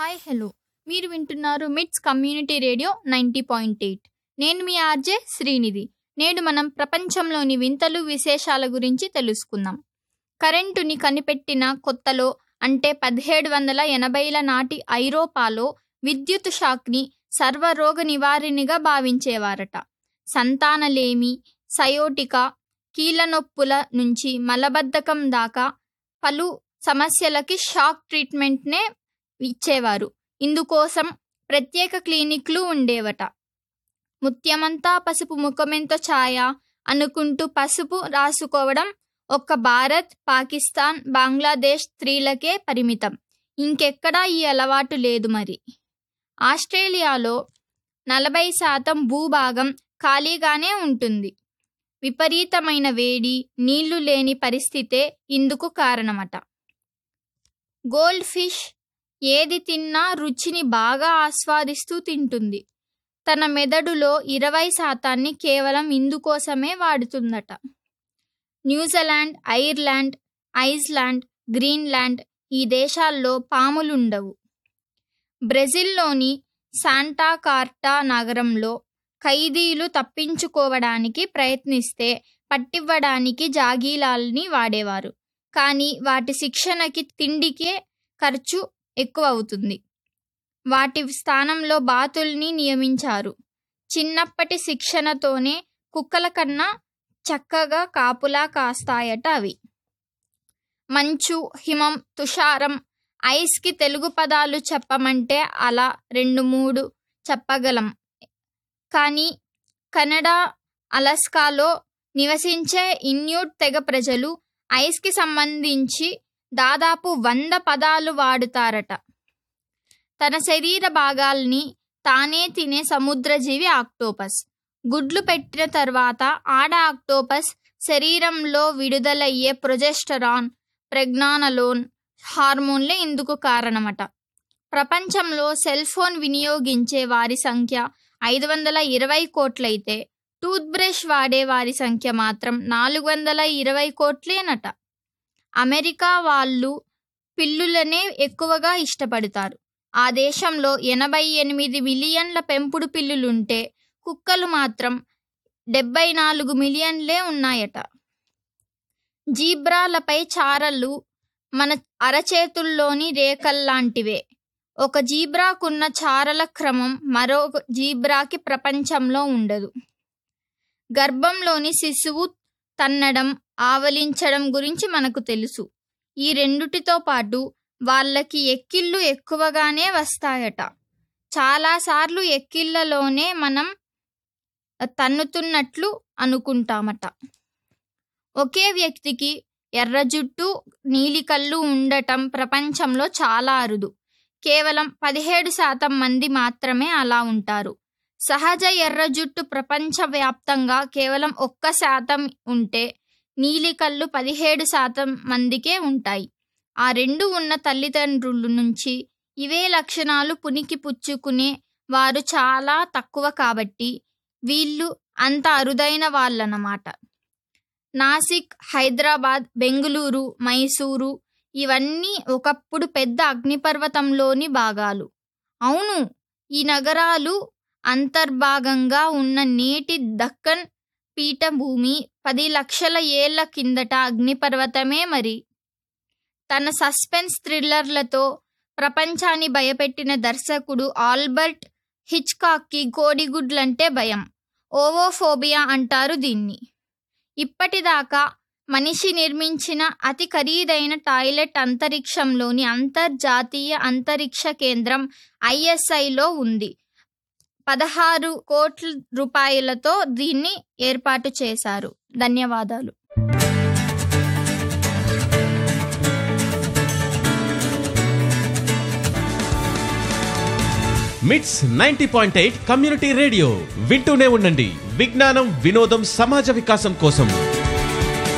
hi hello మీరు వింటున్నారు MITS community radio ninety point eight నేను మీ ఆర్జే శ్రీనిధి నేడు మనం ప్రపంచంలోని వింతలు విశేషాల గురించి తెలుసుకుందాం కరెంటుని కనిపెట్టిన కొత్తలో అంటే పదిహేడు వందల ఎనభైల నాటి ఐరోపాలో విద్యుత్ షాక్ని సర్వరోగ నివారణగా భావించేవారట సంతానలేమి సయోటిక కీళ్ళ నొప్పుల నుంచి మలబద్ధకం దాకా పలు సమస్యలకి షాక్ ట్రీట్మెంట్నే ఇచ్చేవారు ఇందుకోసం ప్రత్యేక క్లినిక్లు ఉండేవట ముత్యమంతా పసుపు ముఖమెంతో ఛాయ అనుకుంటూ పసుపు రాసుకోవడం ఒక్క భారత్ పాకిస్తాన్ బంగ్లాదేశ్ స్త్రీలకే పరిమితం ఇంకెక్కడా ఈ అలవాటు లేదు మరి ఆస్ట్రేలియాలో నలభై శాతం భూభాగం ఖాళీగానే ఉంటుంది విపరీతమైన వేడి నీళ్లు లేని పరిస్థితే ఇందుకు కారణమట గోల్డ్ ఫిష్ ఏది తిన్నా రుచిని బాగా ఆస్వాదిస్తూ తింటుంది తన మెదడులో ఇరవై శాతాన్ని కేవలం ఇందుకోసమే వాడుతుందట న్యూజిలాండ్ ఐర్లాండ్ ఐస్లాండ్ గ్రీన్లాండ్ ఈ దేశాల్లో పాములుండవు బ్రెజిల్లోని శాంటా కార్టా నగరంలో ఖైదీలు తప్పించుకోవడానికి ప్రయత్నిస్తే పట్టివ్వడానికి జాగీలాల్ని వాడేవారు కానీ వాటి శిక్షణకి తిండికే ఖర్చు ఎక్కువ అవుతుంది వాటి స్థానంలో బాతుల్ని నియమించారు చిన్నప్పటి శిక్షణతోనే కుక్కల కన్నా చక్కగా కాపులా కాస్తాయట అవి మంచు హిమం తుషారం ఐస్కి తెలుగు పదాలు చెప్పమంటే అలా రెండు మూడు చెప్పగలం కానీ కెనడా అలస్కాలో నివసించే ఇన్యూట్ తెగ ప్రజలు ఐస్కి సంబంధించి దాదాపు వంద పదాలు వాడుతారట తన శరీర భాగాల్ని తానే తినే సముద్రజీవి ఆక్టోపస్ గుడ్లు పెట్టిన తర్వాత ఆడ ఆక్టోపస్ శరీరంలో విడుదలయ్యే ప్రొజెస్టరాన్ ప్రెగ్నానలోన్ హార్మోన్లే ఇందుకు కారణమట ప్రపంచంలో సెల్ ఫోన్ వినియోగించే వారి సంఖ్య ఐదు వందల ఇరవై కోట్లయితే టూత్ బ్రష్ వాడే వారి సంఖ్య మాత్రం నాలుగు వందల ఇరవై కోట్లేనట అమెరికా వాళ్ళు పిల్లులనే ఎక్కువగా ఇష్టపడతారు ఆ దేశంలో ఎనభై ఎనిమిది మిలియన్ల పెంపుడు పిల్లులుంటే కుక్కలు మాత్రం డెబ్బై నాలుగు మిలియన్లే ఉన్నాయట జీబ్రాలపై చారలు మన అరచేతుల్లోని రేఖల్లాంటివే ఒక జీబ్రాకున్న చారల క్రమం మరో జీబ్రాకి ప్రపంచంలో ఉండదు గర్భంలోని శిశువు తన్నడం ఆవలించడం గురించి మనకు తెలుసు ఈ రెండుటితో పాటు వాళ్ళకి ఎక్కిళ్ళు ఎక్కువగానే వస్తాయట చాలాసార్లు ఎక్కిళ్ళలోనే మనం తన్నుతున్నట్లు అనుకుంటామట ఒకే వ్యక్తికి ఎర్ర జుట్టు నీలి కళ్ళు ఉండటం ప్రపంచంలో చాలా అరుదు కేవలం పదిహేడు శాతం మంది మాత్రమే అలా ఉంటారు సహజ ఎర్ర జుట్టు ప్రపంచవ్యాప్తంగా కేవలం ఒక్క శాతం ఉంటే నీలి కళ్ళు పదిహేడు శాతం మందికే ఉంటాయి ఆ రెండు ఉన్న తల్లిదండ్రుల నుంచి ఇవే లక్షణాలు పునికి పుచ్చుకునే వారు చాలా తక్కువ కాబట్టి వీళ్ళు అంత అరుదైన వాళ్ళనమాట నాసిక్ హైదరాబాద్ బెంగుళూరు మైసూరు ఇవన్నీ ఒకప్పుడు పెద్ద అగ్నిపర్వతంలోని భాగాలు అవును ఈ నగరాలు అంతర్భాగంగా ఉన్న నేటి దక్కన్ పీఠభూమి పది లక్షల ఏళ్ల కిందట అగ్నిపర్వతమే మరి తన సస్పెన్స్ థ్రిల్లర్లతో ప్రపంచాన్ని భయపెట్టిన దర్శకుడు ఆల్బర్ట్ హిచ్కాక్కి కోడిగుడ్లంటే భయం ఓవోఫోబియా అంటారు దీన్ని ఇప్పటిదాకా మనిషి నిర్మించిన అతి ఖరీదైన టాయిలెట్ అంతరిక్షంలోని అంతర్జాతీయ అంతరిక్ష కేంద్రం ఐఎస్ఐలో ఉంది పదహారు కోట్ల రూపాయలతో దీన్ని ఏర్పాటు చేశారు ధన్యవాదాలు MITS ninety point eight community radio వింటూనే ఉండండి విజ్ఞానం వినోదం సమాజ వికాసం కోసం